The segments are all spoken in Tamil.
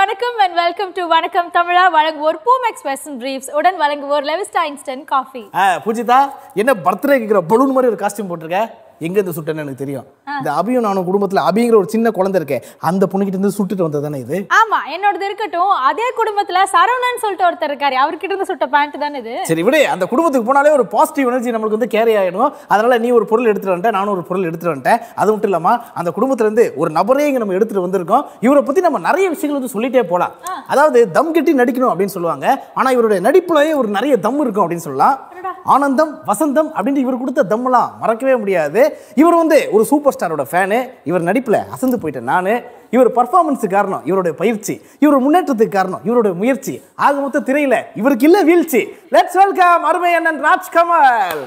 வணக்கம் அண்ட் வெல்கம் டு வணக்கம் தமிழா வழங்குவோர் பூமெக்ஸ் வெஸ்டர்ன் பிரீஃப்ஸ் உடன் வழங்குவோர் லெவிஸ்டா இன்ஸ்டன்ட் காஃபி ஆ, பூஜிதா என்ன பர்த்டே கேட்குற பலூன் மாதிரி ஒரு காஸ்டியூம் போட்டிருக்க எங்க இருந்து சுட்டேன்னு எனக்கு தெரியும் இந்த அபியும் நானும் குடும்பத்துல அபிங்கிற ஒரு சின்ன குழந்தை இருக்கே அந்த பொண்ணுகிட்ட இருந்து சுட்டுட்டு வந்தது தானே இது ஆமா என்னோடது இருக்கட்டும் அதே குடும்பத்துல சரவணன் சொல்லிட்டு ஒருத்தர் இருக்காரு அவர்கிட்ட இருந்து சுட்ட பேண்ட் தானே இது சரி விடு அந்த குடும்பத்துக்கு போனாலே ஒரு பாசிட்டிவ் எனர்ஜி நம்மளுக்கு வந்து கேரி ஆயிடும் அதனால நீ ஒரு பொருள் எடுத்துட்டு வந்துட்ட நானும் ஒரு பொருள் எடுத்துட்டு வந்துட்டேன் அது மட்டும் இல்லாம அந்த குடும்பத்துல இருந்து ஒரு நபரே இங்க நம்ம எடுத்துட்டு வந்திருக்கோம் இவரை பத்தி நம்ம நிறைய விஷயங்கள் வந்து சொல்லிட்டே போலாம் அதாவது தம் கட்டி நடிக்கணும் அப்படின்னு சொல்லுவாங்க ஆனா இவருடைய நடிப்புலயே ஒரு நிறைய தம் இருக்கும் அப்படின்னு சொல்லலாம் ஆனந்தம் வசந்தம் அப்படின்ட்டு இவர் கொடுத்த தம்மெல்லாம் மறக்கவே முடியாது இவர் வந்து ஒரு சூப்பர் ஸ்டாரோட ஃபேனு இவர் நடிப்புல அசந்து போயிட்டேன் நானு இவர் பர்ஃபார்மன்ஸுக்கு காரணம் இவருடைய பயிற்சி இவர் முன்னேற்றத்துக்கு காரணம் இவருடைய முயற்சி ஆக மொத்த திரையில இவருக்கு இல்ல வீழ்ச்சி லெட்ஸ் வெல்கம் அருமை அண்ணன் ராஜ்கமல்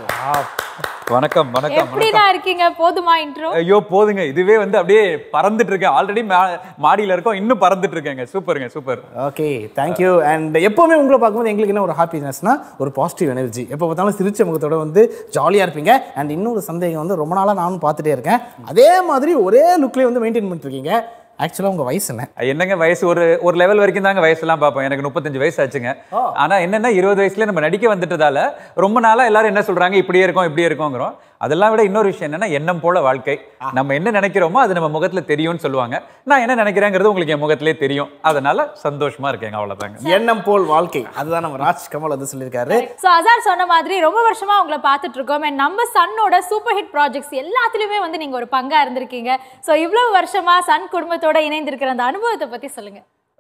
வணக்கம் வணக்கம் எப்படிதான் இருக்கீங்க போதுமா இன்ட்ரோ ஐயோ போதுங்க இதுவே வந்து அப்படியே பறந்துட்டு இருக்கேன் ஆல்ரெடி மாடியில இருக்கோம் இன்னும் பறந்துட்டு இருக்கேங்க சூப்பருங்க சூப்பர் ஓகே தேங்க்யூ அண்ட் எப்போவுமே உங்களை பார்க்கும்போது எங்களுக்கு என்ன ஒரு ஹாப்பினஸ்னா ஒரு பாசிட்டிவ் எனர்ஜி எப்போ பார்த்தாலும் சிரிச்ச முகத்தோட வந்து ஜாலியாக இருப்பீங்க அண்ட் இன்னொரு சந்தேகம் வந்து ரொம்ப நாளாக நானும் பார்த்துட்டே இருக்கேன் அதே மாதிரி ஒரே லுக்லேயே வந்து மெயின்டைன் பண்ணிட்டு இருக்கீங்க ஆக்சுவலாக உங்கள் வயசு என்ன என்னங்க வயசு ஒரு ஒரு லெவல் வரைக்கும் தாங்க வயசுலாம் பார்ப்போம் எனக்கு முப்பத்தஞ்சு வயசு ஆச்சுங்க ஆனா என்னன்னா இருபது வயசுல நம்ம நடிக்க வந்துட்டதால ரொம்ப நாளா எல்லாரும் என்ன சொல்றாங்க இப்படியே இருக்கோம் இப்படியே இருக்கோங்கிறோம் அதெல்லாம் விட இன்னொரு விஷயம் என்னன்னா எண்ணம் போல வாழ்க்கை நம்ம என்ன நினைக்கிறோமோ அது நம்ம முகத்துல தெரியும்னு சொல்லுவாங்க நான் என்ன நினைக்கிறேங்கிறது உங்களுக்கு என் முகத்திலே தெரியும் அதனால சந்தோஷமா இருக்கேங்க அவ்வளவுதாங்க எண்ணம் போல் வாழ்க்கை அதுதான் நம்ம ராஜ் கமல் வந்து சொல்லியிருக்காரு ஸோ அசார் சொன்ன மாதிரி ரொம்ப வருஷமா உங்களை பார்த்துட்டு இருக்கோம் And நம்ம சன்னோட சூப்பர் ஹிட் ப்ராஜெக்ட்ஸ் எல்லாத்துலயுமே வந்து நீங்க ஒரு பங்கா இருந்திருக்கீங்க ஸோ இவ்வளவு வருஷமா சன் குடும்பத்தோட இணைந்திருக்கிற அந்த அனுபவத்தை பத்தி சொல்லுங்க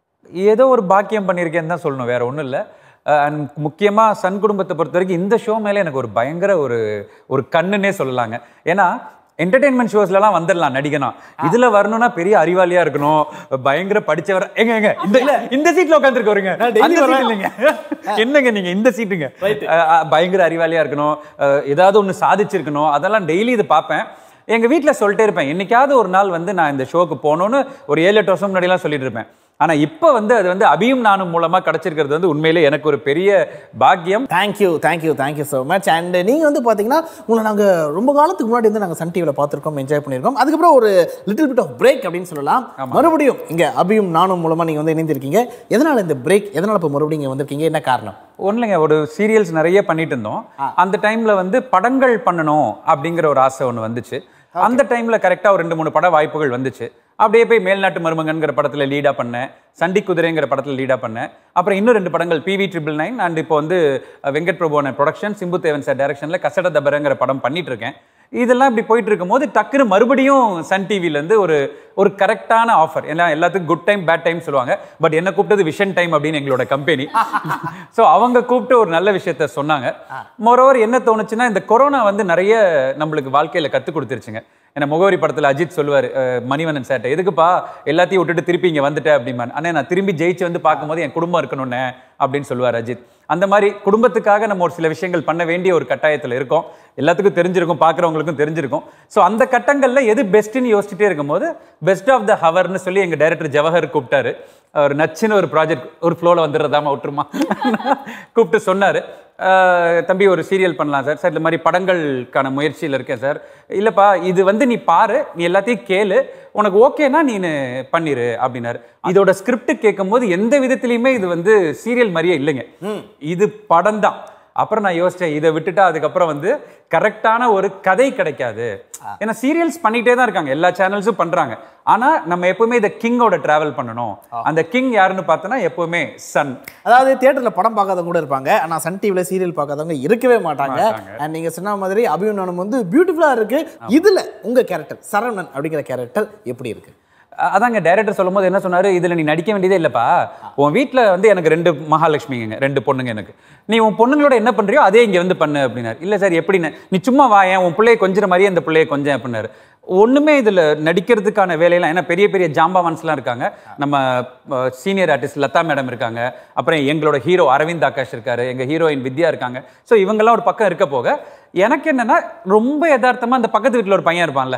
ஏதோ ஒரு பாக்கியம் பண்ணியிருக்கேன்னு தான் சொல்லணும் வேற ஒன்றும் இல்லை அண்ட் முக்கியமாக சன் குடும்பத்தை பொறுத்த வரைக்கும் இந்த ஷோ மேலே எனக்கு ஒரு பயங்கர ஒரு ஒரு கண்ணுன்னே சொல்லலாங்க ஏன்னா என்டர்டெயின்மெண்ட் ஷோஸ்லலாம் வந்துடலாம் நடிகனா இதுல வரணும்னா பெரிய அறிவாளியா இருக்கணும் பயங்கர படிச்சவர் எங்க எங்க இந்த இந்த சீட்ல உட்காந்துருக்கவருங்க நான் daily அந்த seat வரேன். இல்லைங்க என்னங்க நீங்க இந்த சீட்டுங்க அஹ், அஹ், பயங்கர அறிவாளியா இருக்கணும் அஹ், ஏதாவது ஒன்று சாதிச்சிருக்கணும் அதெல்லாம் டெய்லி இது பார்ப்பேன் எங்க வீட்ல சொல்லிட்டே இருப்பேன் என்னைக்காவது ஒரு நாள் வந்து நான் இந்த ஷோக்கு போகணும்னு ஒரு ஏழு எட்டு வருஷம் முன்னாடிலாம் சொல்லிட்டு இருப்பேன் ஆனா இப்போ வந்து அது வந்து அபியும் நானும் மூலமா கிடைச்சிருக்கிறது வந்து உண்மையிலே எனக்கு ஒரு பெரிய பாக்கியம் thank you thank you thank you so much அண்ட் நீங்கள் வந்து பார்த்தீங்கன்னா உங்களை நாங்கள் ரொம்ப காலத்துக்கு முன்னாடி வந்து நாங்கள் சன் டிவியில் பார்த்துருக்கோம் என்ஜாய் பண்ணியிருக்கோம் அதுக்கப்புறம் ஒரு லிட்டில் பிட் ஆஃப் பிரேக் அப்படின்னு சொல்லலாம் மறுபடியும் இங்கே அபியும் நானும் மூலமாக நீங்கள் வந்து இணைந்திருக்கீங்க எதனால் இந்த பிரேக் எதனால் இப்போ மறுபடியும் இங்கே வந்திருக்கீங்க என்ன காரணம் ஒன்றுங்க ஒரு சீரியல்ஸ் நிறைய பண்ணிட்டு இருந்தோம் அந்த டைம்ல வந்து படங்கள் பண்ணணும் அப்படிங்கிற ஒரு ஆசை ஒன்று வந்துச்சு அந்த டைம்ல கரெக்டாக ஒரு ரெண்டு மூணு பட வாய்ப்புகள் வந்துச்சு அப்படியே போய் மேல்நாட்டு மருமகன்கிற படத்துல லீடா பண்ணேன் சண்டி குதிரைங்கிற படத்துல லீடா பண்ணேன் அப்புறம் இன்னும் ரெண்டு படங்கள் பிவி ட்ரிபிள் நைன் அண்ட் இப்போ வந்து அஹ், வெங்கட் பிரபுவன ப்ரொடக்ஷன் சிம்பு தேவன் சார் டைரக்ஷன்ல கசட தபரங்கிற படம் பண்ணிட்டு இருக்கேன் இதெல்லாம் இப்படி போயிட்டு இருக்கும்போது டக்குன்னு மறுபடியும் சன் டிவில இருந்து ஒரு ஒரு கரெக்டான ஆஃபர் எல்லாம் எல்லாத்துக்கும் குட் டைம் பேட் டைம் சொல்லுவாங்க பட் என்ன கூப்பிட்டது விஷன் டைம் அப்படின்னு எங்களோட கம்பெனி ஸோ அவங்க கூப்பிட்டு ஒரு நல்ல விஷயத்த சொன்னாங்க மொரோவர் என்ன தோணுச்சுன்னா இந்த கொரோனா வந்து நிறைய நம்மளுக்கு வாழ்க்கையில கற்றுக் கொடுத்துருச்சுங்க ஏன்னா முகவரி படத்துல அஜித் சொல்லுவார் மணிவண்ணன் சார்ட்ட எதுக்குப்பா எல்லாத்தையும் விட்டுட்டு திருப்பி இங்க வந்துட்டேன் அப்படிமான் அண்ணே நான் திரும்பி ஜெயிச்சு வந்து பார்க்கும்போது என் குடும்பம் இருக்கணும்னே அப்படின்னு சொல்லுவார் அஜித் அந்த மாதிரி குடும்பத்துக்காக நம்ம ஒரு சில விஷயங்கள் பண்ண வேண்டிய ஒரு கட்டாயத்துல இருக்கோம் எல்லாத்துக்கும் தெரிஞ்சிருக்கும் பார்க்குறவங்களுக்கும் தெரிஞ்சிருக்கும் ஸோ அந்த கட்டங்கள்ல எது பெஸ்ட்னு யோசிச்சுட்டே இருக்கும்போது பெஸ்ட் ஆஃப் த ஹவர்னு சொல்லி எங்க டைரக்டர் ஜவஹர் கூப்பிட்டாரு ஒரு நச்சுன்னு ஒரு ப்ராஜெக்ட் ஒரு ஃப்ளோவில் வந்துடுறதாமா விட்டுருமா கூப்பிட்டு சொன்னாரு அஹ், தம்பி ஒரு சீரியல் பண்ணலாம் சார் சார் இந்த மாதிரி படங்களுக்கான முயற்சியில் இருக்கேன் சார் இல்லைப்பா இது வந்து நீ பாரு நீ எல்லாத்தையும் கேளு உனக்கு ஓகேனா நீ பண்ணிரு அப்படின்னாரு இதோட ஸ்கிரிப்ட் கேட்கும்போது எந்த விதத்துலையுமே இது வந்து சீரியல் மாதிரியே இல்லைங்க இது படம் தான் அப்புறம் நான் யோசிச்சேன் இதை விட்டுட்டா அதுக்கப்புறம் வந்து கரெக்டான ஒரு கதை கிடைக்காது ஏன்னா சீரியல்ஸ் பண்ணிட்டே தான் இருக்காங்க எல்லா சேனல்ஸும் பண்றாங்க ஆனா நம்ம எப்பவுமே இந்த கிங்கோட டிராவல் பண்ணணும் அந்த கிங் யாருன்னு பார்த்தோன்னா எப்பவுமே சன் அதாவது தியேட்டரில் படம் பார்க்காதவங்க கூட இருப்பாங்க ஆனால் சன் டிவியில் சீரியல் பார்க்காதவங்க இருக்கவே மாட்டாங்க அண்ட் நீங்கள் சொன்ன மாதிரி அபியும் நானும் வந்து பியூட்டிஃபுல்லாக இருக்கு இதில் உங்கள் கேரக்டர் சரவணன் அப்படிங்கிற கேரக்டர் எப்படி இருக்கு அ- அதாங்க டைரக்டர் சொல்லும்போது என்ன சொன்னாரு இதுல நீ நடிக்க வேண்டியதே இல்லப்பா உன் வீட்ல வந்து எனக்கு ரெண்டு மகாலட்சுமிங்க ரெண்டு பொண்ணுங்க எனக்கு நீ உன் பொண்ணுங்களோட என்ன பண்றியோ அதே இங்க வந்து பண்ணு அப்படின்னாரு இல்ல சார் எப்படின்னு நீ சும்மா வாயேன் உன் பிள்ளைய கொஞ்சம் மாதிரியே அந்த பிள்ளைய கொஞ்சம் அப்படின்னாரு ஒண்ணுமே இதுல நடிக்கிறதுக்கான வேலையெல்லாம் ஏன்னா பெரிய பெரிய ஜாம்பவான்ஸ்லாம் இருக்காங்க நம்ம சீனியர் ஆர்டிஸ்ட் லதா மேடம் இருக்காங்க அப்புறம் எங்களோட ஹீரோ அரவிந்த் ஆகாஷ் இருக்காரு எங்க ஹீரோயின் வித்யா இருக்காங்க ஸோ இவங்கெல்லாம் ஒரு பக்கம் இருக்க போக எனக்கு என்னன்னா ரொம்ப யதார்த்தமா அந்த பக்கத்து வீட்டில் ஒரு பையன் இருப்பான்ல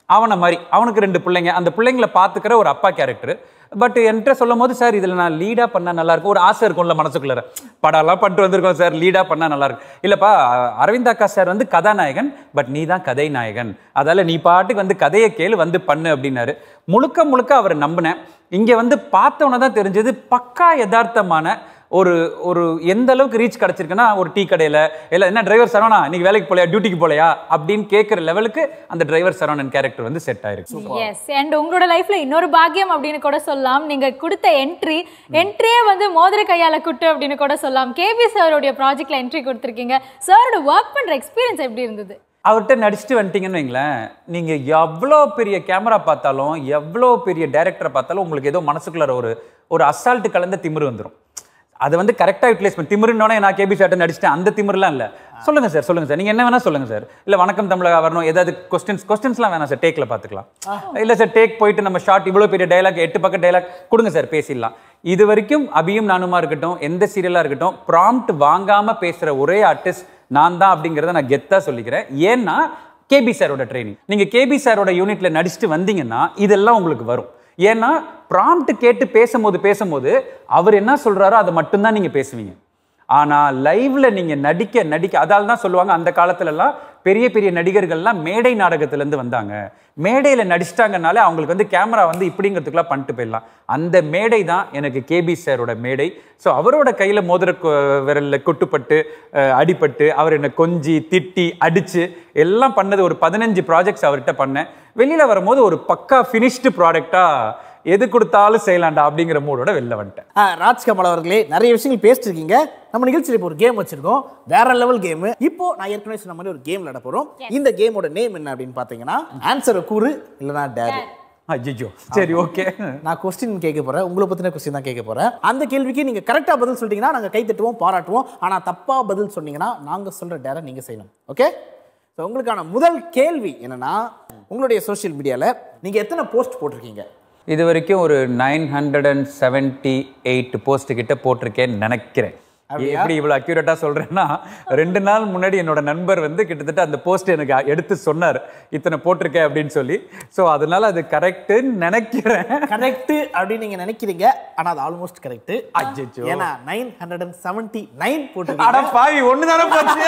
அவனை மாதிரி அவனுக்கு ரெண்டு பிள்ளைங்க அந்த பிள்ளைங்களை பார்த்துக்கிற ஒரு அப்பா கேரக்டர் பட் என்கிட்ட சொல்லும் போது சார் இதில் நான் லீடாக பண்ணால் நல்லா இருக்கும் ஒரு ஆசை இருக்கும்ல மனசுக்குள்ள படம்லாம் பண்ணிட்டு வந்திருக்கோம் சார் லீடாக பண்ணால் நல்லா இருக்கும் இல்லைப்பா அரவிந்த் அக்கா சார் வந்து கதாநாயகன் பட் நீ தான் கதை நாயகன் அதால நீ பாட்டுக்கு வந்து கதையை கேளு வந்து பண்ணு அப்படின்னாரு முழுக்க முழுக்க அவரை நம்பினேன் இங்கே வந்து பார்த்தவொன்னே தான் தெரிஞ்சது பக்கா யதார்த்தமான ஒரு ஒரு எந்த அளவுக்கு ரீச் கிடைச்சிருக்குன்னா ஒரு டீ கடையில் இல்லை என்ன டிரைவர் சரவணா இன்னைக்கு வேலைக்கு போலையா டியூட்டிக்கு போலையா அப்படின்னு கேட்குற லெவலுக்கு அந்த டிரைவர் சரவணன் கேரக்டர் வந்து செட் ஆயிருக்கு எஸ் அண்ட் உங்களோட லைஃப்ல இன்னொரு பாக்கியம் அப்படின்னு கூட சொல்லலாம் நீங்க கொடுத்த என்ட்ரி என்ட்ரியே வந்து மோதிர கையால குட்டு அப்படின்னு கூட சொல்லலாம் கேபி சாரோடைய ப்ராஜெக்ட்ல என்ட்ரி கொடுத்துருக்கீங்க சாரோட ஒர்க் பண்ற எக்ஸ்பீரியன்ஸ் எப்படி இருந்தது அவர்கிட்ட நடிச்சுட்டு வந்துட்டீங்கன்னு வைங்களேன் நீங்க எவ்வளோ பெரிய கேமரா பார்த்தாலும் எவ்வளோ பெரிய டைரக்டரை பார்த்தாலும் உங்களுக்கு ஏதோ மனசுக்குள்ள ஒரு ஒரு அசால்ட்டு கலந்த திமிரு வந்துடும் அதை வந்து கரெக்டாக யூட்டிலைஸ் பண்ணி திமிருன்னோடனே நான் கேபி சார்ட்ட நடிச்சிட்டேன் அந்த திமிருலாம் இல்லை சொல்லுங்க சார் சொல்லுங்க சார் நீங்க என்ன வேணா சொல்லுங்க சார் இல்ல வணக்கம் தமிழக வரணும் ஏதாவது கொஸ்டின்ஸ் கொஸ்டின்ஸ்லாம் வேணாம் சார் டேக்ல பார்த்துக்கலாம் இல்ல சார் டேக் போயிட்டு நம்ம ஷார்ட் இவ்வளோ பெரிய டைலாக் எட்டு பக்கம் டைலாக் கொடுங்க சார் பேசிடலாம் இது வரைக்கும் அபியும் நானுமா இருக்கட்டும் எந்த சீரியலா இருக்கட்டும் ப்ராம்ப்ட் வாங்காம பேசுற ஒரே ஆர்டிஸ்ட் நான் தான் அப்படிங்கிறத நான் கெத்தா சொல்லிக்கிறேன் ஏன்னா கேபி சாரோட ட்ரைனிங் நீங்க கேபி சாரோட யூனிட்ல நடிச்சுட்டு வந்தீங்கன்னா இதெல்லாம் உங்களுக்கு வரும் ஏன்னா ப்ராம்ப்ட் கேட்டு பேசும்போது பேசும்போது அவர் என்ன சொல்றாரோ அதை மட்டும்தான் நீங்க பேசுவீங்க ஆனா லைவ்ல நீங்க நடிக்க நடிக்க அதால தான் சொல்லுவாங்க அந்த காலத்துல எல்லாம் பெரிய பெரிய நடிகர்கள்லாம் மேடை நாடகத்துல இருந்து வந்தாங்க மேடையில நடிச்சிட்டாங்கனாலே அவங்களுக்கு வந்து கேமரா வந்து இப்படிங்கிறதுக்குலாம் பண்ணிட்டு போயிடலாம் அந்த மேடை தான் எனக்கு கேபி சாரோட மேடை ஸோ அவரோட கையில மோதிர கொ- விரல்ல கொட்டுப்பட்டு அஹ், அடிபட்டு அவர் என்னை கொஞ்சி திட்டி அடிச்சு எல்லாம் பண்ணது ஒரு பதினஞ்சு ப்ராஜெக்ட்ஸ் அவர்கிட்ட பண்ணேன் வெளியில வரும்போது ஒரு பக்கா ஃபினிஷ்டு ப்ராடக்டா எது கொடுத்தாலும் செய்யலாம்டா அப்படிங்கிற மூடோட வெளில வந்துட்டேன் ஆ, ராஜ்கமல் அவர்களே நிறைய விஷயங்கள் பேசிருக்கீங்க நம்ம நிகழ்ச்சியில் இப்போ ஒரு கேம் வச்சிருக்கோம் வேற லெவல் கேம் இப்போ நான் ஏற்கனவே சொன்ன மாதிரி ஒரு கேம் விளையாட போறோம் இந்த கேமோட நேம் என்ன அப்படின்னு பாத்தீங்கன்னா ஆன்சரை கூறு இல்லைனா டேரு ஐயோ சரி ஓகே நான் கொஸ்டின் கேட்க போறேன் உங்களை பத்தின கொஸ்டின் தான் கேட்க போறேன் அந்த கேள்விக்கு நீங்க கரெக்டா பதில் சொல்லிட்டீங்கன்னா நாங்க கை தட்டுவோம் பாராட்டுவோம் ஆனா தப்பா பதில் சொன்னீங்கன்னா நாங்க சொல்ற டேரை நீங்க செய்யணும் ஓகே ஸோ உங்களுக்கான முதல் கேள்வி என்னன்னா உங்களுடைய சோஷியல் மீடியால நீங்க எத்தனை போஸ்ட் போட்டிருக்கீங்க இது வரைக்கும் ஒரு nine hundred and seventy eight post கிட்ட போட்டிருக்கேன்னு நினைக்கிறேன் எப்படி இவ்வளவு அக்யூரேட்டா சொல்றேன்னா ரெண்டு நாள் முன்னாடி என்னோட நண்பர் வந்து கிட்டத்தட்ட அந்த போஸ்ட் எனக்கு எடுத்து சொன்னார் இத்தனை போட்டிருக்கேன் அப்படின்னு சொல்லி ஸோ அதனால அது கரெக்டுன்னு நினைக்கிறேன் கரெக்ட் அப்படின்னு நீங்க நினைக்கிறீங்க ஆனா அது ஆல்மோஸ்ட் கரெக்ட் அச்சச்சோ. ஏன்னா nine hundred and seventy nine அட போட்டிருக்கீங்க பாவி ஒன்று தானே போச்சு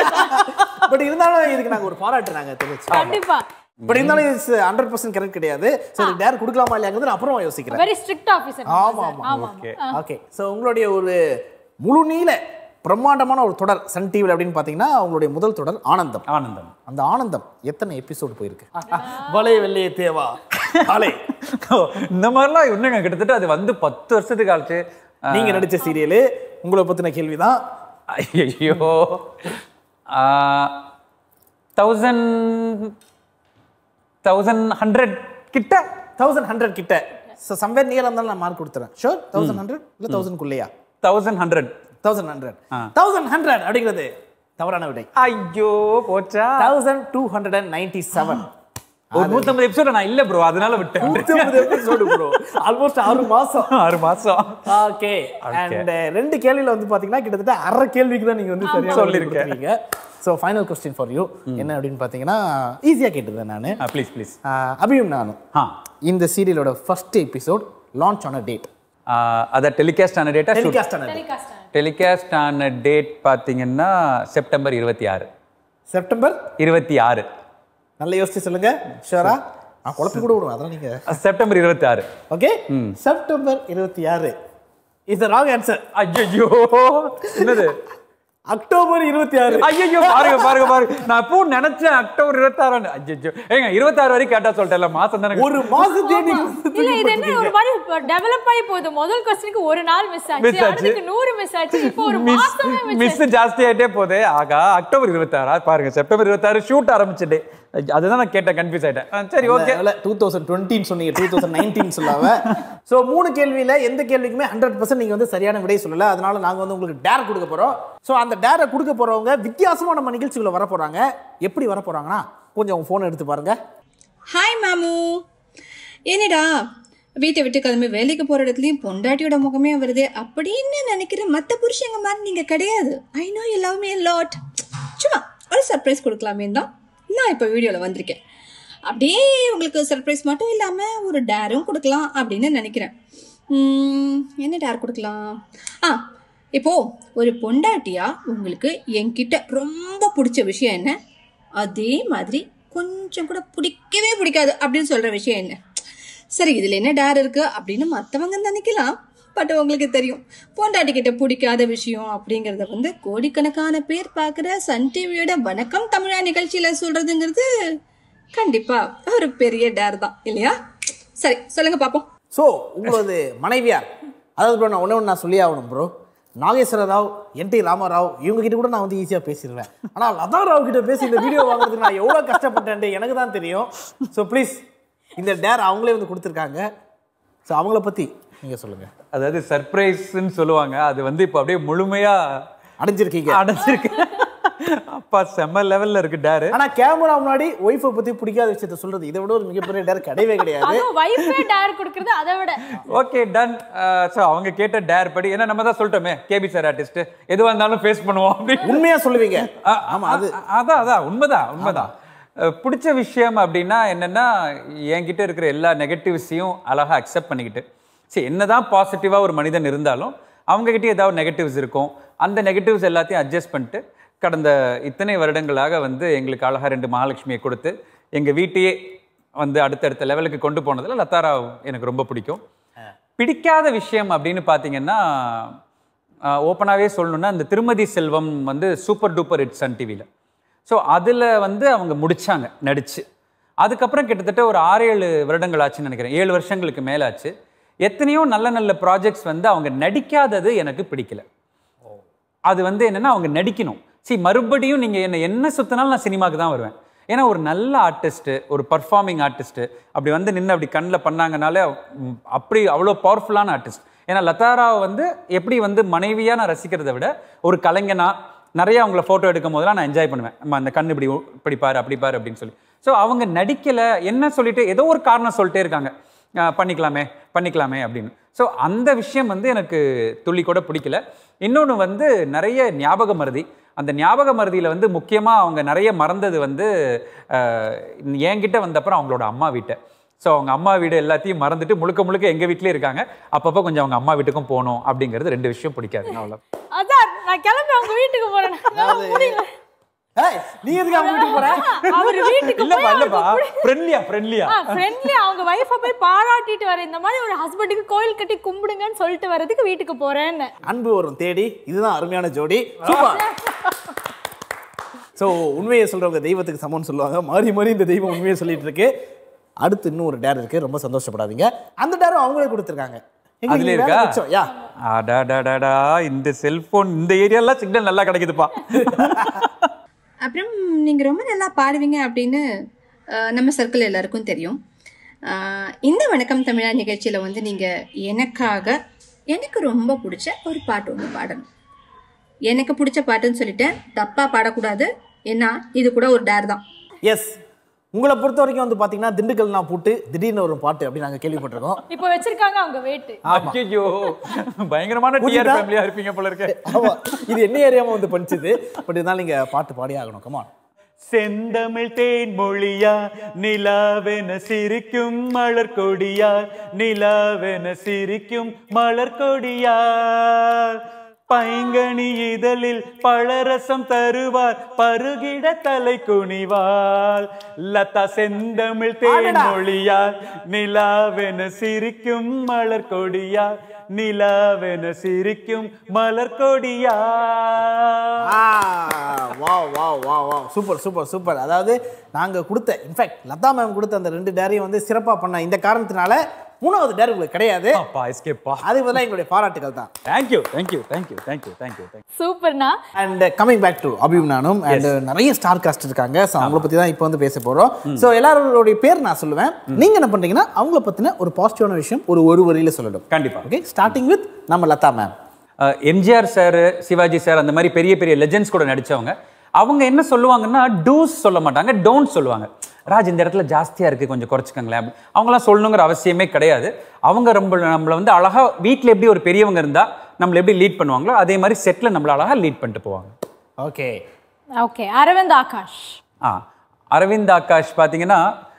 பட் இருந்தாலும் இதுக்கு நாங்க ஒரு பாராட்டு நாங்க தெரிவிச்சோம் கண்டிப்பா பட் இருந்தாலும் இது ஹண்ட்ரட் பர்சன்ட் கரெக்ட் கிடையாது ஸோ இது டேர் கொடுக்கலாமா இல்லையாங்கிறது நான் அப்புறமா யோசிக்கிறேன் வெரி ஸ்ட்ரிக்ட் ஆபீசர் ஆமா ஆமா ஓகே ஸோ உங்களுடைய ஒரு முழு நீள பிரம்மாண்டமான ஒரு தொடர் சன் டிவியில் அப்படின்னு பார்த்தீங்கன்னா உங்களுடைய முதல் தொடர் ஆனந்தம் ஆனந்தம் அந்த ஆனந்தம் எத்தனை எபிசோடு போயிருக்கு வலை வெள்ளைய தேவா அலை இந்த மாதிரிலாம் இன்னுங்க கிட்டத்தட்ட அது வந்து பத்து வருஷத்துக்கு ஆச்சு நீங்க நடிச்ச சீரியலு உங்களை பத்தின கேள்விதான் ஐயோ தௌசண்ட் தௌசண்ட் ஹண்ட்ரட் கிட்ட தௌசண்ட் ஹண்ட்ரட் கிட்ட ஸோ சம்வேர் நியர் இருந்தாலும் நான் மார்க் கொடுத்துறேன் ஷோர் தௌசண்ட் ஹண்ட்ரட் இல்லை தௌசண்ட்குள்ளேயா thousand hundred thousand hundred thousand hundred அப்படிங்கிறது தவறான விடை ஐயோ போச்சா thousand two hundred and ninety seven ஒரு நூத்தம்பது எபிசோட நான் இல்ல ப்ரோ அதனால விட்டேன் எபிசோடு ப்ரோ ஆல்மோஸ்ட் ஆறு மாசம் ஆறு மாசம் ஓகே அண்ட் ரெண்டு கேள்வியில வந்து பாத்தீங்கன்னா கிட்டத்தட்ட அரை கேள்விக்கு தான் நீங்க வந்து சரியா சொல்லியிருக்கேன். சொல்லிருக்கீங்க so final question for you என்ன அப்படின்னு பார்த்தீங்கன்னா ஈஸியாக கேட்டுருந்தேன் நான் ப்ளீஸ் ப்ளீஸ் அபியும் நானும் ஆ இந்த சீரியலோட ஃபர்ஸ்ட் எபிசோட் லான்ச் ஆன டேட் அதை டெலிகாஸ்ட் ஆன டேட்டா டெலிகாஸ்ட் ஆன டெலிகாஸ்ட் ஆன டேட் பார்த்தீங்கன்னா செப்டம்பர் இருபத்தி ஆறு செப்டம்பர் இருபத்தி ஆறு நல்லா யோசிச்சு சொல்லுங்க ஷுவரா நான் குழப்பி கூட விடுவேன் அதெல்லாம் நீங்க செப்டம்பர் இருபத்தி ஆறு ஓகே செப்டம்பர் இருபத்தி ஆறு இஸ் ராங் ஆன்சர் ஐயோ என்னது அக்டோபர் இருபத்தி ஆறு ஐயோ பாருங்க பாருங்க பாருங்க நான் அப்போ நினைச்சேன் அக்டோபர் இருபத்தாறு ஐயோ ஏங்க இருபத்தாறு வரைக்கும் கேட்டா சொல்லிட்டேன் மாசம் தானே ஒரு மாசத்தையே நீங்க வந்து இல்ல தூக்கி இது என்ன ஒரு மாதிரி டெவலப் ஆகி போகுது முதல் கொஸ்டினுக்கு ஒரு நாள் மிஸ் Miss ஆச்சு ஆச்சு. அடுத்துக்கு நூறு மிஸ் ஆச்சு இப்போ ஒரு மிஸ் மாசமே மிஸ் மிஸ் ஜாஸ்தி ஆயிட்டே போதே ஆகா அக்டோபர் இருபத்தாறா பாருங்க செப்டம்பர் இருபத்தாறு ஷூட் ஆரம்பிச்சுட்டு அதுதான் நான் கேட்டேன் கன்ஃபியூஸ் ஆயிட்டேன் ஆ, சரி ஓகே டூ தௌசண்ட் டுவெண்ட்டின்னு சொன்னீங்க டூ தௌசண்ட் நைன்டீன் சொல்லாம ஸோ மூணு கேள்வியில எந்த கேள்விக்குமே ஹண்ட்ரட் பர்சன்ட் நீங்க வந்து சரியான விடை சொல்லல அதனால நாங்க வந்து உங்களுக்கு டேர் கொடுக்க போறோம் ஸோ அந்த டேரை கொடுக்க போறவங்க வித்தியாசமா நம்ம நிகழ்ச்சிக்குள்ள வர போறாங்க எப்படி வர போறாங்கன்னா கொஞ்சம் உங்க ஃபோன் எடுத்து பாருங்க ஹாய் மாமு என்னடா வீட்டை விட்டு கிளம்பி வேலைக்கு போற இடத்துலயும் பொண்டாட்டியோட முகமே வருது அப்படின்னு நினைக்கிற மத்த புருஷங்க மாதிரி நீங்க கிடையாது I know you love me lot சும்மா ஒரு சர்ப்ரைஸ் கொடுக்கலாமே தான் நான் இப்போ வீடியோவில் வந்திருக்கேன் அப்படியே உங்களுக்கு சர்ப்ரைஸ் மட்டும் இல்லாம ஒரு டேரும் கொடுக்கலாம் அப்படின்னு நினைக்கிறேன் உம், என்ன டேர் கொடுக்கலாம் ஆ இப்போ ஒரு பொண்டாட்டியா உங்களுக்கு என்கிட்ட ரொம்ப பிடிச்ச விஷயம் என்ன அதே மாதிரி கொஞ்சம் கூட பிடிக்கவே பிடிக்காது அப்படின்னு சொல்ற விஷயம் என்ன சரி இதுல என்ன டேர் இருக்கு அப்படின்னு மத்தவங்க நினைக்கலாம் பட் உங்களுக்கு தெரியும் பொண்டாட்டி கிட்ட பிடிக்காத விஷயம் அப்படிங்கறத வந்து கோடிக்கணக்கான பேர் பார்க்குற சன் டிவியோட வணக்கம் தமிழா நிகழ்ச்சியில சொல்றதுங்கிறது கண்டிப்பா ஒரு பெரிய டேர் தான் இல்லையா சரி சொல்லுங்க பாப்போம் ஸோ உங்களது மனைவியார் அதாவது ப்ரோ நான் ஒன்று ஒன்று நான் சொல்லி ஆகணும் bro Nageswara Rao N T Ramarao இவங்க கிட்ட கூட நான் வந்து ஈஸியாக பேசிடுவேன் ஆனால் லதா ராவ் கிட்ட பேசி இந்த வீடியோ வாங்குறதுக்கு நான் எவ்வளோ கஷ்டப்பட்டேன் எனக்கு தான் தெரியும் ஸோ ப்ளீஸ் இந்த டேர் அவங்களே வந்து கொடுத்துருக்காங்க ஸோ அவங்கள பற்றி நீங்கள் சொல்லுங்கள் அதாவது சர்ப்ரைஸ்ன்னு சொல்லுவாங்க அது வந்து இப்போ அப்படியே முழுமையா அடைஞ்சிருக்கீங்க அடைஞ்சிருக்கு அப்பா செம்ம லெவல்ல இருக்கு டேரு ஆனா கேமரா முன்னாடி ஒய்ஃபை பத்தி பிடிக்காத விஷயத்த சொல்றது இதை விட ஒரு மிகப்பெரிய டேர் கிடையவே கிடையாது அதுவும் வைஃபே டேர் கொடுக்கறது அதை விட ஓகே டன் ஸோ அவங்க கேட்ட டேர் படி ஏன்னா நம்ம தான் சொல்லிட்டோமே கேபி சார் ஆர்டிஸ்ட் எதுவாக இருந்தாலும் ஃபேஸ் பண்ணுவோம் அப்படின்னு உண்மையா சொல்லுவீங்க ஆ- ஆமா அது அ- அதான் அதான் உண்மைதான் உண்மைதான் அஹ் பிடிச்ச விஷயம் அப்படின்னா என்னன்னா என்கிட்ட இருக்கிற எல்லா நெகட்டிவ்ஸையும் அழகா அக்செப்ட் பண்ணிக்கிட்டு சரி என்னதான் பாசிட்டிவா ஒரு மனிதன் இருந்தாலும் அவங்க கிட்ட ஏதாவது நெகட்டிவ்ஸ் இருக்கும் அந்த நெகட்டிவ்ஸ் எல்லாத்தையும் அட்ஜஸ்ட் பண்ணிட்டு கடந்த இத்தனை வருடங்களாக வந்து எங்களுக்கு அழகா ரெண்டு மகாலட்சுமியை கொடுத்து எங்க வீட்டையே வந்து அடுத்தடுத்த லெவலுக்கு கொண்டு போனதுல லதாராவ் எனக்கு ரொம்ப பிடிக்கும் பிடிக்காத விஷயம் அப்படின்னு பார்த்தீங்கன்னா ஓப்பனாகவே சொல்லணும்னா இந்த திருமதி செல்வம் வந்து சூப்பர் டூப்பர் ஹிட் சன் டிவியில் ஸோ அதில் வந்து அவங்க முடிச்சாங்க நடிச்சு அதுக்கப்புறம் கிட்டத்தட்ட ஒரு ஆறு ஏழு வருடங்கள் ஆச்சுன்னு நினைக்கிறேன் ஏழு வருஷங்களுக்கு மேல ஆச்சு எத்தனையோ நல்ல நல்ல ப்ராஜெக்ட்ஸ் வந்து அவங்க நடிக்காதது எனக்கு பிடிக்கல அது வந்து என்னன்னா அவங்க நடிக்கணும் see மறுபடியும் நீங்க என்ன என்ன சுத்தினாலும் நான் சினிமாக்கு தான் வருவேன் ஏன்னா ஒரு நல்ல ஆர்டிஸ்ட் ஒரு பர்ஃபார்மிங் ஆர்டிஸ்ட் அப்படி வந்து நின்று அப்படி கண்ணில் பண்ணாங்கனாலே ம், அப்படி அவ்வளோ பவர்ஃபுல்லான ஆர்டிஸ்ட் ஏன்னா லதாரா வந்து எப்படி வந்து மனைவியா நான் ரசிக்கிறதை விட ஒரு கலைஞனா நிறைய அவங்கள ஃபோட்டோ எடுக்கும் போதெல்லாம் நான் என்ஜாய் பண்ணுவேன் அம்மா அந்த கண் இப்படி உ- இப்படி பாரு அப்படி பாரு அப்படின்னு சொல்லி ஸோ அவங்க நடிக்கலை என்ன சொல்லிட்டு ஏதோ ஒரு காரணம் சொல்லிட்டே இருக்காங்க அஹ் பண்ணிக்கலாமே பண்ணிக்கலாமே அப்படின்னு ஸோ அந்த விஷயம் வந்து எனக்கு துளி கூட பிடிக்கல இன்னொன்று வந்து நிறைய ஞாபக மருதி அந்த ஞாபக மருதியில் வந்து முக்கியமாக அவங்க நிறைய மறந்தது வந்து அஹ், என்கிட்ட வந்தப்புறம் அவங்களோட அம்மா வீட்டை ஸோ அவங்க அம்மா வீடு எல்லாத்தையும் மறந்துட்டு முழுக்க முழுக்க எங்கள் வீட்டிலே இருக்காங்க அப்பப்போ கொஞ்சம் அவங்க அம்மா வீட்டுக்கும் போகணும் அப்படிங்கிறது ரெண்டு விஷயம் பிடிக்காது அவ்வளோ அதான் நான் கிளம்பி அவங்க வீட்டுக்கு போறேன் என்னால முடியல. ஏய், நீ எதுக்கு அவங்க வீட்டுக்கு போற அவர் வீட்டுக்கு இல்லைப்பா போய் இல்லைப்பா ஃப்ரெண்ட்லியா ஃப்ரெண்ட்லியா ஃப்ரெண்ட்லி அவங்க வைஃபை போய் பாராட்டிட்டு வர இந்த மாதிரி ஒரு ஹஸ்பண்டுக்கு கோயில் கட்டி கும்பிடுங்கன்னு சொல்லிட்டு வர்றதுக்கு வீட்டுக்கு போறேன்னு அன்பு வரும் தேடி இதுதான் அருமையான ஜோடி சூப்பர் ஸோ உண்மையை சொல்றவங்க தெய்வத்துக்கு சமம்னு சொல்லுவாங்க மாறி மாறி இந்த தெய்வம் உண்மையை சொல்லிட்டு இருக்கு அடுத்து இன்னும் ஒரு டேர் இருக்கு ரொம்ப சந்தோஷப்படாதீங்க அந்த டேரும் அவங்களே கொடுத்துருக்காங்க எங்களுக்கு அதுல வேலை இருக்கா மிச்சம். யா அடாடாடாடா இந்த செல்போன் இந்த ஏரியாலாம் சிக்னல் நல்லா கிடைக்குதுப்பா அப்புறம் நீங்கள் ரொம்ப நல்லா பாடுவீங்க அப்படின்னு அஹ், நம்ம சர்க்கிள் எல்லாருக்கும் தெரியும் அஹ், இந்த வணக்கம் தமிழா நிகழ்ச்சியில் வந்து நீங்கள் எனக்காக எனக்கு ரொம்ப பிடிச்ச ஒரு பாட்டு ஒன்று பாடணும் எனக்கு பிடிச்ச பாட்டுன்னு சொல்லிட்டேன் தப்பாக பாடக்கூடாது ஏன்னா இது கூட ஒரு டேர் தான் எஸ் உங்களை பொறுத்த வரைக்கும் வந்து பார்த்தீங்கன்னா திண்டுக்கல் நான் போட்டு திடீர்னு ஒரு பாட்டு அப்படி நாங்கள் கேள்விப்பட்டிருக்கோம் இப்போ வச்சிருக்காங்க அவங்க வேட்டு ஐயோ பயங்கரமான டிஆர் புரியுதா? ஃபேமிலியா இருப்பீங்க போல இருக்கு ஆமா இது என்ன ஏரியாம வந்து பண்ணிச்சுது பட் இருந்தாலும் நீங்க பாட்டு பாடி ஆகணும் கமான் செந்தமிழ் தேன் மொழியா நிலாவென சிரிக்கும் மலர் கொடியா நிலாவென சிரிக்கும் மலர் கொடியா பைங்கனி இதழில் பழரசம் தருவார் பருகிட தலை குனிவாள் லதா செந்தமிழ் தேன் ஆடடா. மொழியா நிலாவென சிரிக்கும் மலர் கொடியா நிலாவென சிரிக்கும் மலர் கொடியா வா வா வா வா சூப்பர் சூப்பர் சூப்பர் அதாவது நாங்க கொடுத்த இன்ஃபேக்ட் லதா மேம் கொடுத்த அந்த ரெண்டு டேரையும் வந்து சிறப்பா பண்ண இந்த காரணத்தினால மூணாவது டேர் உங்களுக்கு கிடையாது அப்பா எஸ்கேப்பா அதுக்கு பதிலாக எங்களுடைய பாராட்டுகள் தான் thank you thank you thank you thank you thank you thank you சூப்பர்னா அண்ட் கமிங் பேக் டு அபியும் நானும் அண்ட் நிறைய ஸ்டார் காஸ்ட் இருக்காங்க ஸோ அவங்கள பத்தி தான் இப்போ வந்து பேச போறோம் ஸோ எல்லாரோடைய பேர் நான் சொல்லுவேன் நீங்க என்ன பண்றீங்கன்னா அவங்கள பத்தின ஒரு பாசிட்டிவான விஷயம் ஒரு ஒரு வரியில சொல்லணும் கண்டிப்பா ஓகே ஸ்டார்டிங் வித் நம்ம Latha ma'am MGR sir Sivaji sir அந்த மாதிரி பெரிய பெரிய லெஜெண்ட்ஸ் கூட நடிச்சவங்க அவங்க என்ன சொல்லுவாங்கன்னா டூஸ் சொல்ல மாட்டாங்க டோன்ட் சொல்லுவாங்க ராஜ் இந்த இடத்துல ஜாஸ்தியா இருக்கு கொஞ்சம் குறைச்சிக்கங்களேன் அப்படி. அவங்களாம் சொல்லணுங்கிற அவசியமே கிடையாது அவங்க ரொம்ப நம்மளை வந்து அழகா வீட்டில் எப்படி ஒரு பெரியவங்க இருந்தா நம்மளை எப்படி லீட் பண்ணுவாங்களோ அதே மாதிரி செட்டில் நம்மளை அழகா லீட் பண்ணிட்டு போவாங்க ஓகே ஓகே அரவிந்த் ஆகாஷ் ஆ அரவிந்த் ஆகாஷ் பார்த்தீங்கன்னா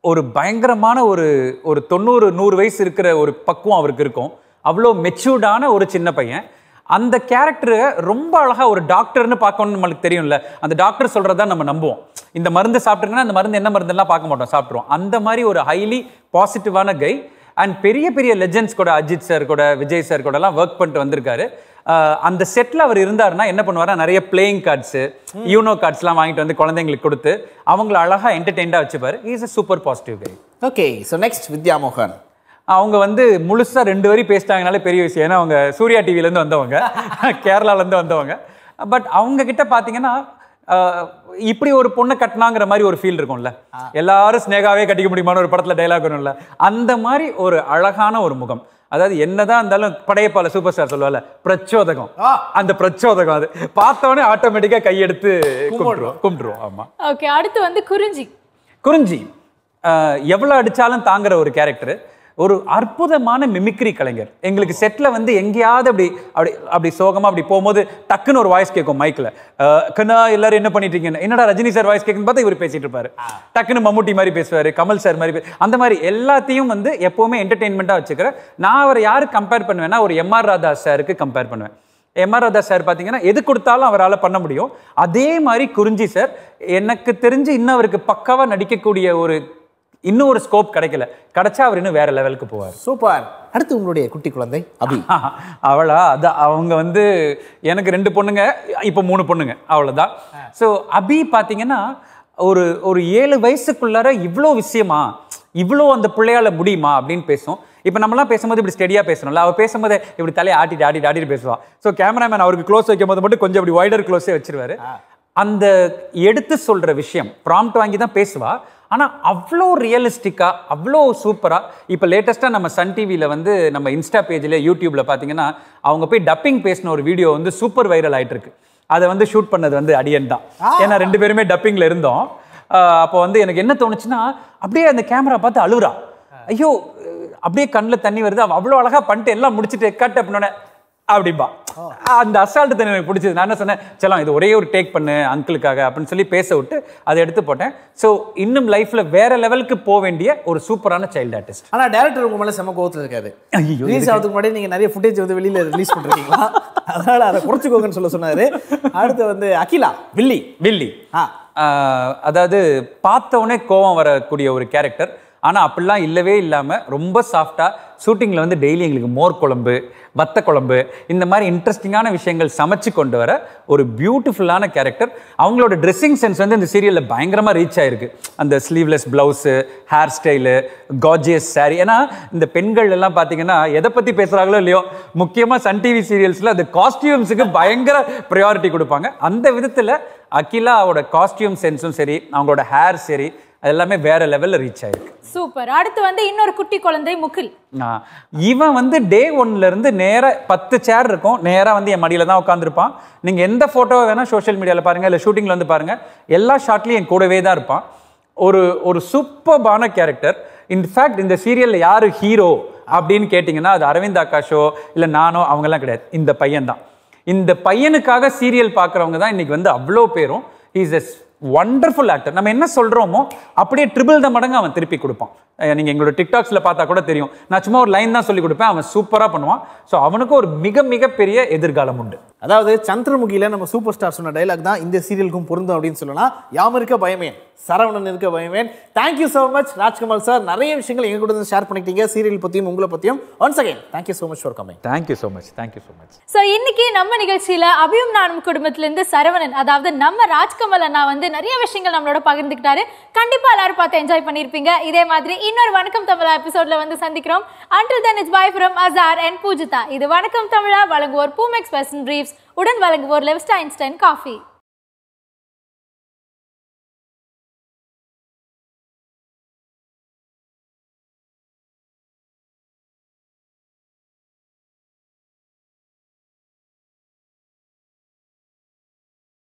ஒரு பயங்கரமான ஒரு ஒரு தொண்ணூறு நூறு வயசு இருக்கிற ஒரு பக்குவம் அவருக்கு இருக்கும் அவ்வளோ மெச்சூர்டான ஒரு சின்ன பையன் அந்த கேரக்டரை ரொம்ப அழகா ஒரு டாக்டர்னு பார்க்கணும்னு நம்மளுக்கு தெரியும்ல அந்த டாக்டர் சொல்றதா நம்ம நம்புவோம் இந்த மருந்து சாப்பிட்டுங்கன்னா அந்த மருந்து என்ன மருந்தெல்லாம் பார்க்க மாட்டோம் சாப்பிட்ருவோம் அந்த மாதிரி ஒரு ஹைலி பாசிட்டிவான கை அண்ட் பெரிய பெரிய லெஜெண்ட்ஸ் கூட அஜித் சார் கூட விஜய் சார் கூட எல்லாம் ஒர்க் பண்ணிட்டு வந்திருக்காரு அஹ் அந்த செட்டில் அவர் இருந்தாருன்னா என்ன பண்ணுவாரா நிறைய பிளேயிங் கார்ட்ஸு யூனோ கார்ட்ஸ்லாம் வாங்கிட்டு வந்து குழந்தைங்களுக்கு கொடுத்து அவங்கள அழகா என்டர்டெயின்டாக வச்சுப்பாரு இஸ் a சூப்பர் பாசிட்டிவ் கை ஓகே ஸோ நெக்ஸ்ட் வித்யா மோகன் அவங்க வந்து முழுசா ரெண்டு வரி பேசிட்டாங்கனாலே பெரிய விஷயம் ஏன்னா அவங்க சூர்யா டிவில இருந்து வந்தவங்க கேரளால இருந்து வந்தவங்க பட் அவங்க கிட்ட பாத்தீங்கன்னா ஆஹ், இப்படி ஒரு பொண்ணை கட்டினாங்கிற மாதிரி ஒரு ஃபீல் இருக்கும்ல எல்லாரும் ஸ்னேகாவே கட்டிக்க முடியுமான ஒரு படத்துல டைலாக் வரும்ல அந்த மாதிரி ஒரு அழகான ஒரு முகம் அதாவது என்னதான் இருந்தாலும் படையப்பால சூப்பர் ஸ்டார் சொல்லுவால பிரச்சோதகம் அந்த பிரச்சோதகம் அது பார்த்தவொடனே ஆட்டோமேட்டிக்கா கையெடுத்து கும்பிட்டுருவோம் கும்பிட்டுருவோம் ஆமா ஓகே அடுத்து வந்து குறிஞ்சி குறிஞ்சி அஹ், எவ்வளவு அடிச்சாலும் தாங்குற ஒரு கேரக்டர் ஒரு அற்புதமான மிமிக்ரி கலைஞர் எங்களுக்கு செட்ல வந்து எங்கேயாவது அப்படி அப்படி அப்படி சோகமா அப்படி போகும்போது டக்குன்னு ஒரு வாய்ஸ் கேட்கும் மைக்ல கண்ணா எல்லாரும் என்ன பண்ணிட்டு இருக்கீங்க என்னடா ரஜினி சார் வாய்ஸ் கேட்கும் பார்த்தா இவர் பேசிட்டு இருப்பாரு டக்குன்னு மம்முட்டி மாதிரி பேசுவாரு கமல் சார் மாதிரி பே- அந்த மாதிரி எல்லாத்தையும் வந்து எப்பவுமே என்டர்டெயின்மெண்ட்டாக வச்சுக்கிறேன் நான் அவரை யாருக்கு கம்பேர் பண்ணுவேன்னா ஒரு எம்ஆர் ராதா சாருக்கு கம்பேர் பண்ணுவேன் எம்ஆர் ராதா சார் பார்த்தீங்கன்னா எது கொடுத்தாலும் அவரால் பண்ண முடியும் அதே மாதிரி குறிஞ்சி சார் எனக்கு தெரிஞ்சு இன்னும் அவருக்கு பக்காவா நடிக்கக்கூடிய ஒரு இன்னும் ஒரு ஸ்கோப் கிடைக்கல கிடைச்சா அவர் இன்னும் வேற லெவலுக்கு போவார் சூப்பர் அடுத்து உங்களுடைய குட்டி குழந்தை அபி அவளா அதான் அவங்க வந்து எனக்கு ரெண்டு பொண்ணுங்க இப்போ மூணு பொண்ணுங்க அவ்வளோதான் ஸோ அபி பார்த்தீங்கன்னா ஒரு ஒரு ஏழு வயசுக்குள்ளார இவ்வளோ விஷயமா இவ்வளோ அந்த பிள்ளையால முடியுமா அப்படின்னு பேசும் இப்போ நம்மலாம் பேசும்போது இப்படி ஸ்டெடியாக பேசணும்ல அவ பேசும்போது இப்படி தலையை ஆட்டிட்டு ஆட்டிட்டு ஆட்டிட்டு பேசுவா ஸோ கேமராமேன் அவருக்கு க்ளோஸ் வைக்கும் போது மட்டும் கொஞ்சம் இப்படி வைடர் க்ளோஸே வச்சிருவாரு அந்த எடுத்து சொல்ற விஷயம் ப்ராம்ப்ட் வாங்கி தான் பேசுவா ஆனா அவ்வளோ ரியலிஸ்டிக்கா அவ்வளோ சூப்பரா இப்போ லேட்டஸ்ட்டாக நம்ம சன் டிவியில் வந்து நம்ம இன்ஸ்டா பேஜில் யூடியூப்ல பார்த்தீங்கன்னா அவங்க போய் டப்பிங் பேசின ஒரு வீடியோ வந்து சூப்பர் வைரல் ஆயிட்டு இருக்கு அதை வந்து ஷூட் பண்ணது வந்து அடியன் தான் ஏன்னா ரெண்டு பேருமே டப்பிங்ல இருந்தோம் ஆஹ் அப்போ வந்து எனக்கு என்ன தோணுச்சுன்னா அப்படியே அந்த கேமரா பார்த்து அழுகுறா ஐயோ அஹ் அப்படியே கண்ணில் தண்ணி வருது அவ அவ்வளோ அழகா பண்ணிட்டு எல்லாம் முடிச்சுட்டு கட் அப்படின்னோடனே அப்படிம்பா அந்த அசால்ட்டு தண்ணி எனக்கு பிடிச்சது நான் என்ன சொன்னேன் செல்லாம் இது ஒரே ஒரு டேக் பண்ணு அங்கிளுக்காக அப்படின்னு சொல்லி பேச விட்டு அதை எடுத்து போட்டேன் ஸோ இன்னும் லைஃப்ல வேற லெவலுக்கு போக வேண்டிய ஒரு சூப்பரான சைல்டு ஆர்டிஸ்ட் ஆனா டேரக்டர் உங்க மேல செம கோவத்துல இருக்காரு ஐயோ, ரிலீஸ் ஆகிறதுக்கு முன்னாடி நீங்க நிறைய ஃபுட்டேஜ் வந்து வெளியில ரிலீஸ் பண்ணிருக்கீங்களா அதனால அதை குறைச்சிக்கோங்கன்னு சொல்ல சொன்னாரு அடுத்து வந்து அகிலா வில்லி வில்லி ஆ. ஆஹ் அதாவது பார்த்த உடனே கோவம் வரக்கூடிய ஒரு கேரக்டர் ஆனா அப்படிலாம் இல்லவே இல்லாம ரொம்ப சாஃப்டா ஷூட்டிங்ல வந்து டெய்லி எங்களுக்கு மோர் குழம்பு வத்த குழம்பு இந்த மாதிரி இன்ட்ரெஸ்டிங்கான விஷயங்கள் சமைச்சு கொண்டு வர ஒரு பியூட்டிஃபுல்லான கேரக்டர் அவங்களோட ட்ரெஸ்ஸிங் சென்ஸ் வந்து இந்த சீரியல்ல பயங்கரமா ரீச் ஆயிருக்கு அந்த sleeveless blouse hair style gorgeous saree ஏன்னா இந்த பெண்கள் எல்லாம் பார்த்தீங்கன்னா எதை பத்தி பேசுறாங்களோ இல்லையோ முக்கியமா சன் டிவி சீரியல்ஸ்ல அந்த காஸ்டியூம்ஸுக்கு பயங்கர ப்ரையாரிட்டி கொடுப்பாங்க அந்த விதத்துல அகிலாவோட காஸ்டியூம் சென்ஸும் சரி அவங்களோட ஹேர் சரி அது எல்லாமே வேற லெவல்ல ரீச் ஆயிருக்கு சூப்பர் அடுத்து வந்து இன்னொரு குட்டி குழந்தை முகில் ஆ, இவன் வந்து டே ஒன்ல இருந்து நேரா பத்து சேர் இருக்கும் நேரா வந்து என் மடியில தான் உட்காந்துருப்பான் நீங்க எந்த போட்டோவை வேணா சோஷியல் மீடியால பாருங்க இல்ல ஷூட்டிங்ல வந்து பாருங்க எல்லா ஷாட்லயும் என் கூடவே தான் இருப்பான் ஒரு ஒரு சூப்பர்பான கேரக்டர் இன்ஃபேக்ட் இந்த சீரியல்ல யாரு ஹீரோ அப்படின்னு கேட்டிங்கன்னா அது அரவிந்த் ஆகாஷோ இல்ல நானோ அவங்கெல்லாம் கிடையாது இந்த பையன் தான் இந்த பையனுக்காக சீரியல் பார்க்குறவங்க தான் இன்னைக்கு வந்து அவ்வளோ பேரும் இஸ் எஸ் ஒண்டர்ஃபுல் ஆக்டர் நம்ம என்ன சொல்றோமோ அப்படியே ட்ரிபிள் த மடங்கு அவன் திருப்பி கொடுப்பான் அஹ் நீங்க எங்களோட டிக்டாக்ஸ்ல பார்த்தா கூட தெரியும் நான் சும்மா ஒரு லைன் தான் சொல்லி கொடுப்பேன் அவன் சூப்பரா பண்ணுவான் ஸோ அவனுக்கு ஒரு மிக மிகப்பெரிய எதிர்காலம் உண்டு அதாவது சந்திரமுகியில நம்ம சூப்பர் ஸ்டார் சொன்ன டைலாக் தான் இந்த சீரியலுக்கும் பொருந்தும் அப்படின்னு சொல்லலாம் யாம் இருக்க பயமேன் சரவணன் இருக்க பயமேன் thank you so much Rajkumar sir நிறைய விஷயங்கள் எங்க கூட ஷேர் பண்ணிக்கிட்டீங்க சீரியல் பத்தியும் உங்களை பத்தியும் once again thank you so much for coming thank you so much thank you so much so இன்னைக்கு நம்ம நிகழ்ச்சியில அபியும் நானும் குடும்பத்திலிருந்து சரவணன் அதாவது நம்ம ராஜ்கமல் அண்ணா வந்து நிறைய விஷயங்கள் நம்மளோட பகிர்ந்துக்கிட்டாரு கண்டிப்பா எல்லாரும் பார்த்து என்ஜாய் பண்ணியிருப்பீங்க இதே மாதிரி இன்னொரு வணக்கம் தமிழா எபிசோட்ல வந்து சந்திக்கிறோம் until then it's bye from Azar and Poojitha இது வணக்கம் தமிழா வழங்குவோர் பூமெக்ஸ் வெஸ்டன் பிரீஃப்ஸ் உடன் வழங்குவோர் லெவிஸ்டா ஐன்ஸ்டைன் காஃபி